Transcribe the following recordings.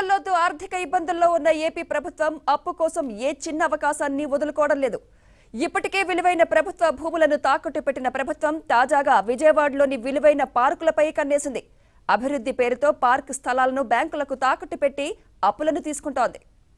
చుక్కల్లోతు ఆర్థిక ఇబ్బందుల్లో ఉన్న ఏపీ ప్రభుత్వం అప్పు కోసం ఏ చిన్న అవకాశాన్ని వదులుకోవడం లేదు ఇప్పటికే విలువైన ప్రభుత్వ భూములను తాకట్టు పెట్టిన ప్రభుత్వం తాజాగా విజయవాడలోని విలువైన పార్కులపై కన్నేసింది అభివృద్ధి పేరుతో పార్క్ స్థలాలను బ్యాంకులకు తాకట్టు పెట్టి అప్పులను తీసుకుంటోంది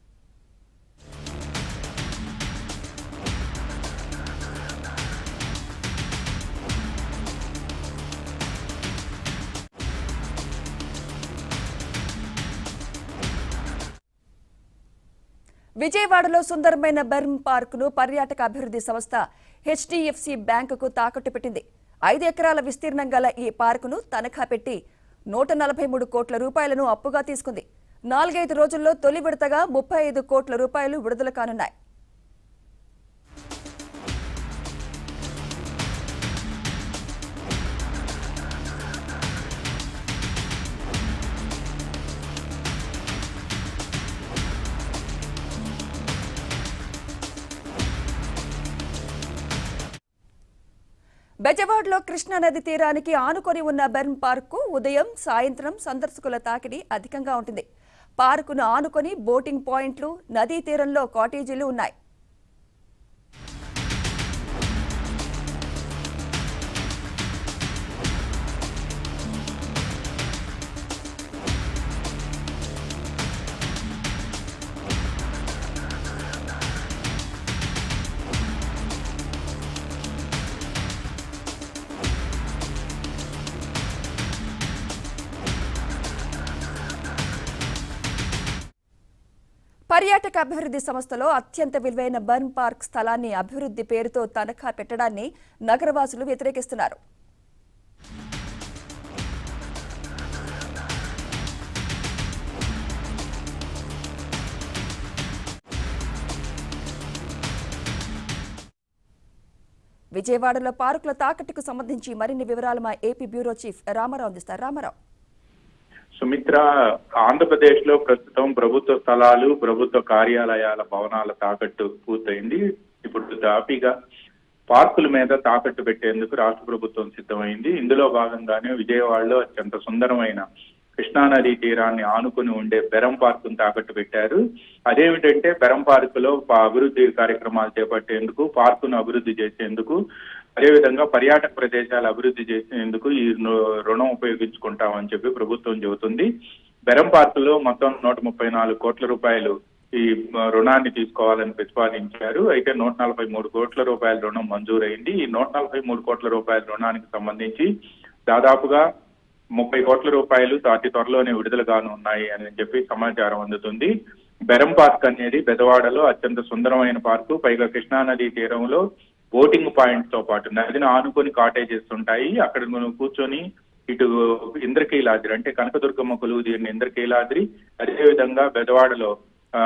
విజయవాడలో సుందరమైన బెర్మ్ పార్కును పర్యాటక అభివృద్ధి సంస్థ హెచ్డిఎఫ్సి బ్యాంకుకు తాకట్టు పెట్టింది ఐదు ఎకరాల విస్తీర్ణం గల ఈ పార్కును తనఖా పెట్టి నూట నలభై మూడు కోట్ల రూపాయలను అప్పుగా తీసుకుంది నాలుగైదు రోజుల్లో తొలి విడతగా ముప్పై ఐదు కోట్ల రూపాయలు విడుదల కానున్నాయి బెజవాడలో కృష్ణానది తీరానికి ఆనుకొని ఉన్న బెర్మ్ పార్కు ఉదయం సాయంత్రం సందర్శకుల తాకిడి అధికంగా ఉంటుంది పార్కును ఆనుకొని బోటింగ్ పాయింట్లు నదీ తీరంలో కాటేజీలు ఉన్నాయి పర్యాటక అభివృద్ధి సంస్థలో అత్యంత విలువైన బర్న్ పార్క్ స్థలాన్ని అభివృద్ధి పేరుతో తనఖా పెట్టడాన్ని నగరవాసులు వ్యతిరేకిస్తున్నారు విజయవాడలో పార్కుల తాకట్టుకు సంబంధించి మరిన్ని వివరాలు మా ఏపీ బ్యూరో చీఫ్ రామారావు అందిస్తారు రామారావు సుమిత్ర ఆంధ్రప్రదేశ్ లో ప్రస్తుతం ప్రభుత్వ స్థలాలు ప్రభుత్వ కార్యాలయాల భవనాల తాకట్టు పూర్తయింది ఇప్పుడు దాపిగా పార్కుల మీద తాకట్టు పెట్టేందుకు రాష్ట్ర ప్రభుత్వం సిద్ధమైంది ఇందులో భాగంగానే విజయవాడలో అత్యంత సుందరమైన కృష్ణానదీ తీరాన్ని ఆనుకుని ఉండే బెరం పార్కును తాకట్టు పెట్టారు అదేమిటంటే బెరం పార్కులో ప- అభివృద్ధి కార్యక్రమాలు చేపట్టేందుకు పార్కును అభివృద్ధి చేసేందుకు అదేవిధంగా పర్యాటక ప్రదేశాలు అభివృద్ధి చేసేందుకు ఈ ను- రుణం ఉపయోగించుకుంటామని చెప్పి ప్రభుత్వం చెబుతుంది బెరం పార్కులో మొత్తం నూట ముప్పై నాలుగు కోట్ల రూపాయలు ఈ మ, రుణాన్ని తీసుకోవాలని ప్రతిపాదించారు అయితే నూట నలభై మూడు కోట్ల రూపాయల రుణం మంజూరైంది ఈ నూట నలభై మూడు కోట్ల రూపాయల రుణానికి సంబంధించి దాదాపుగా ముప్పై కోట్ల రూపాయలు అతి త్వరలోనే విడుదలగాను ఉన్నాయి అని చెప్పి సమాచారం అందుతుంది బెరం పార్క్ అనేది బెదవాడలో అత్యంత సుందరమైన పార్కు పైగా కృష్ణానదీ తీరంలో బోటింగ్ పాయింట్స్ తో పాటు నదిని ఆనుకొని కాటేజెస్ ఉంటాయి అక్కడ మనం కూర్చొని ఇటు ఇంద్రకీలాద్రి అంటే కనకదుర్గమ్మ కొలువు తీరిన ఇంద్రకీలాద్రి అదేవిధంగా బెదవాడలో ఆ,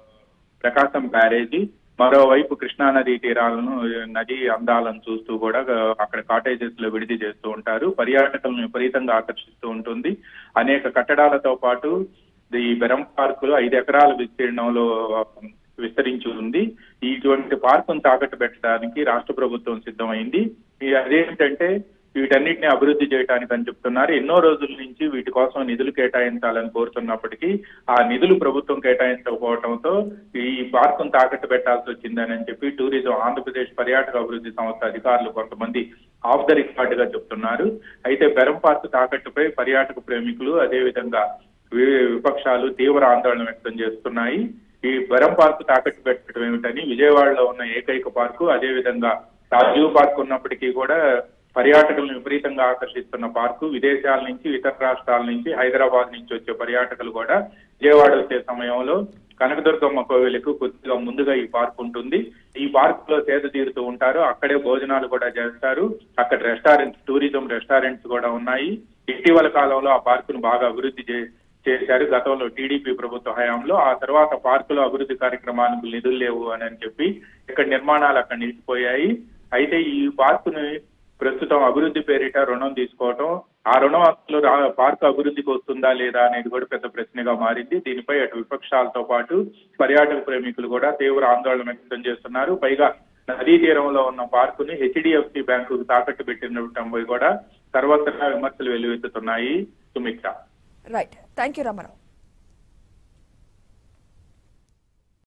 ప్రకాశం బ్యారేజీ మరోవైపు కృష్ణానదీ తీరాలను నది అందాలను చూస్తూ కూడా ఆ, అక్కడ కాటేజెస్ లో విడిది చేస్తూ ఉంటారు పర్యాటకులను విపరీతంగా ఆకర్షిస్తూ ఉంటుంది అనేక కట్టడాలతో పాటు ఈ బెరం పార్కులో ఐదు ఎకరాల విస్తీర్ణంలో ఆ, విస్తరించి ఉంది ఇటువంటి పార్కును తాకట్టు పెట్టడానికి రాష్ట్ర ప్రభుత్వం సిద్ధమైంది ఈ అదేంటంటే వీటన్నిటిని అభివృద్ధి చేయడానికి అని చెప్తున్నారు ఎన్నో రోజుల నుంచి వీటి కోసం నిధులు కేటాయించాలని కోరుతున్నప్పటికీ ఆ నిధులు ప్రభుత్వం కేటాయించకపోవడంతో ఈ పార్కును తాకట్టు పెట్టాల్సి వచ్చిందని అని చెప్పి టూరిజం ఆంధ్రప్రదేశ్ పర్యాటక అభివృద్ధి సంస్థ అధికారులు కొంతమంది ఆఫ్ ద రికార్డ్ గా చెప్తున్నారు అయితే బెరం పార్కు తాకట్టుపై పర్యాటక ప్రేమికులు అదేవిధంగా వి- విపక్షాలు తీవ్ర ఆందోళన వ్యక్తం చేస్తున్నాయి ఈ బెరం పార్కు తాకట్టు పెట్టడం ఏమిటని విజయవాడలో ఉన్న ఏకైక పార్కు అదేవిధంగా రాజీవ్ పార్క్ ఉన్నప్పటికీ కూడా పర్యాటకులను విపరీతంగా ఆకర్షిస్తున్న పార్కు విదేశాల నుంచి ఇతర రాష్ట్రాల నుంచి హైదరాబాద్ నుంచి వచ్చే పర్యాటకులు కూడా విజయవాడ వచ్చే సమయంలో కనకదుర్గమ్మ కోవిలకు కొద్దిగా ముందుగా ఈ పార్క్ ఉంటుంది ఈ పార్క్ లో సేద తీరుతూ ఉంటారు అక్కడే భోజనాలు కూడా చేస్తారు అక్కడ రెస్టారెంట్స్ టూరిజం రెస్టారెంట్స్ కూడా ఉన్నాయి ఇటీవల కాలంలో ఆ పార్కును బాగా అభివృద్ధి చే చేశారు గతంలో టీడీపీ ప్రభుత్వ హయాంలో ఆ తర్వాత పార్కులో అభివృద్ధి కార్యక్రమాలకు నిధులు లేవు అని అని చెప్పి ఇక్కడ నిర్మాణాలు అక్కడ నిలిచిపోయాయి అయితే ఈ పార్కుని ప్రస్తుతం అభివృద్ధి పేరిట రుణం తీసుకోవటం ఆ రుణం అసలు రా- పార్కు అభివృద్ధికి వస్తుందా లేదా అనేది కూడా పెద్ద ప్రశ్నగా మారింది దీనిపై అటు విపక్షాలతో పాటు పర్యాటక ప్రేమికులు కూడా తీవ్ర ఆందోళన వ్యక్తం చేస్తున్నారు పైగా నదీ తీరంలో ఉన్న పార్కుని హెచ్డిఎఫ్సి బ్యాంకు తాకట్టు పెట్టినటంపై కూడా సర్వత్రా విమర్శలు వెల్లువెత్తుతున్నాయి Sumitra right thank you Ramarao